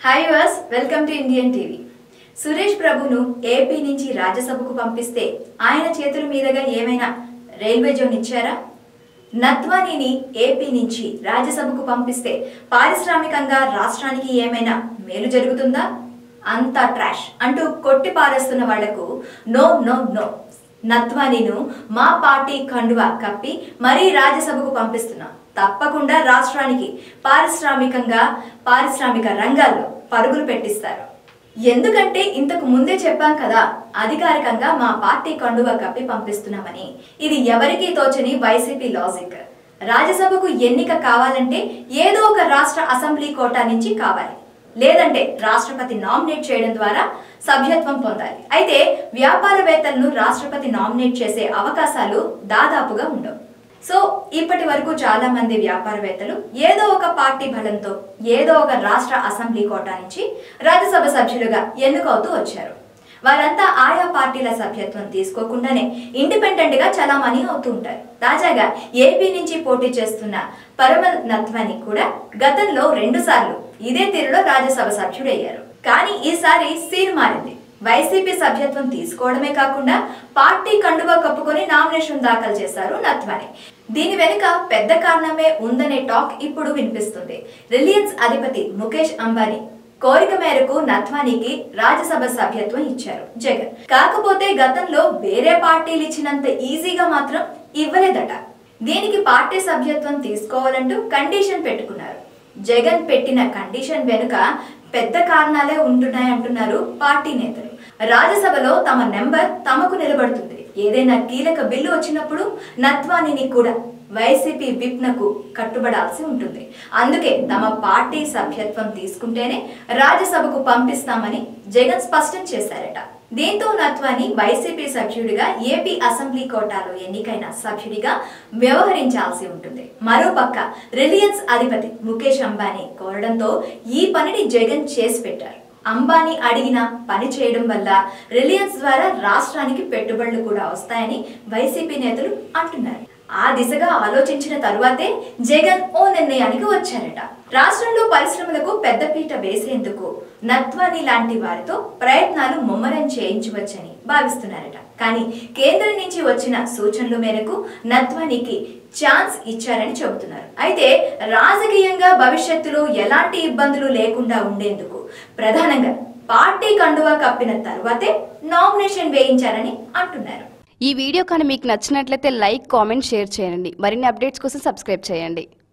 hi viewers welcome to Indian TV Suresh ప్రభును AP నుంచి రాజ్యసభకు పంపిస్తే ఆయన చేతుల మీదుగా ఏమైనా రైల్వే జోన్ ఇచ్చారా నత్వానీని ఏపీ నుంచి రాజ్యసభకు పంపిస్తే పారిశ్రామికంగా రాష్ట్రానికి ఏమైనా మేలు జరుగుతుందా అంతా ట్రాష్ అంటూ కొట్టి పారేస్తున్న వాళ్లకు నో నో నో నత్వానీను మా పార్టీ కండువా కప్పి మరీ రాజ్యసభకు పంపిస్తున్నాం తప్పకుండా రాష్ట్రానికి పారిశ్రామికంగా పారిశ్రామిక రంగాల్లో పరుగులు పెట్టిస్తారు ఎందుకంటే ఇంతకు ముందే చెప్పాం కదా అధికారికంగా మా పార్టీ కండువా కప్పి పంపిస్తున్నామని ఇది ఎవరికీ తోచని వైసీపీ లాజిక్ రాజ్యసభకు ఎన్నిక కావాలంటే ఏదో ఒక రాష్ట్ర అసెంబ్లీ కోటా నుంచి కావాలి లేదంటే రాష్ట్రపతి నామినేట్ చేయడం ద్వారా సభ్యత్వం పొందాలి అయితే వ్యాపారవేత్తలను రాష్ట్రపతి నామినేట్ చేసే అవకాశాలు దాదాపుగా ఉండవు సో ఇప్పటి వరకు చాలా మంది వ్యాపారవేత్తలు ఏదో ఒక పార్టీ బలంతో ఏదో ఒక రాష్ట్ర అసెంబ్లీ కోటా నుంచి రాజ్యసభ సభ్యులుగా ఎన్నుకవుతూ వచ్చారు వారంతా ఆయా పార్టీల సభ్యత్వం తీసుకోకుండానే ఇండిపెండెంట్ గా చలామణి అవుతూ ఉంటారు తాజాగా ఏపీ నుంచి పోటీ చేస్తున్న పరమల్ నత్వాని కూడా గతంలో రెండు సార్లు ఇదే తీరులో రాజ్యసభ సభ్యుడయ్యారు కానీ ఈసారి సీన్ మారింది వైసీపీ సభ్యత్వం తీసుకోవడమే కాకుండా పార్టీ కండువా కప్పుకొని నామినేషన్ దాఖలు చేశారు నత్వాని దీని వెనుక పెద్ద కారణమే ఉందనే టాక్ ఇప్పుడు వినిపిస్తుంది రిలయన్స్ అధిపతి ముఖేష్ అంబానీ కోరిక మేరకు నత్వానికి రాజ్యసభ సభ్యత్వం ఇచ్చారు జగన్ కాకపోతే గతంలో వేరే పార్టీలు ఇచ్చినంత ఈజీగా మాత్రం ఇవ్వలేదట దీనికి పార్టీ సభ్యత్వం తీసుకోవాలంటూ కండిషన్ పెట్టుకున్నారు జగన్ పెట్టిన కండిషన్ వెనుక పెద్ద కారణాలే ఉంటున్నాయి అంటున్నారు పార్టీ నేతలు రాజ్యసభలో తమ నెంబర్ తమకు నిలబడుతుంది ఏదైనా కీలక బిల్లు వచ్చినప్పుడు నత్వానిని కూడా వైసీపీ విప్నకు కట్టుబడాల్సి ఉంటుంది అందుకే తమ పార్టీ సభ్యత్వం తీసుకుంటేనే రాజ్యసభకు పంపిస్తామని జగన్ స్పష్టం చేశారట దీంతో నత్వాని వైసీపీ సభ్యుడిగా ఏపీ అసెంబ్లీ కోటాలో ఎన్నికైన సభ్యుడిగా వ్యవహరించాల్సి ఉంటుంది మరోపక్క రిలయన్స్ అధిపతి ముఖేష్ అంబానీ కోరడంతో ఈ పనిని జగన్ చేసి పెట్టారు అంబానీ అడిగిన పని చేయడం వల్ల రిలయన్స్ ద్వారా రాష్ట్రానికి పెట్టుబడులు కూడా వస్తాయని వైసీపీ నేతలు అంటున్నారు ఆ దిశగా ఆలోచించిన తరువాతే జగన్ ఓ నిర్ణయానికి వచ్చారట రాష్ట్రంలో పరిశ్రమలకు పెద్దపీట వేసేందుకు నత్వాని లాంటి వారితో ప్రయత్నాలు ముమ్మరం చేయించవచ్చని భావిస్తున్నారట కానీ కేంద్రం నుంచి వచ్చిన సూచనల మేరకు నత్వానికి ఛాన్స్ ఇచ్చారని చెబుతున్నారు అయితే రాజకీయంగా భవిష్యత్తులో ఎలాంటి ఇబ్బందులు లేకుండా ఉండేందుకు ప్రధానంగా పార్టీ కండువా కప్పిన తర్వాతే నామినేషన్ వేయించారని అంటున్నారు ఈ వీడియో కానీ మీకు నచ్చినట్లయితే లైక్ కామెంట్ షేర్ చేయండి మరిన్ని అప్డేట్స్ కోసం సబ్స్క్రైబ్ చేయండి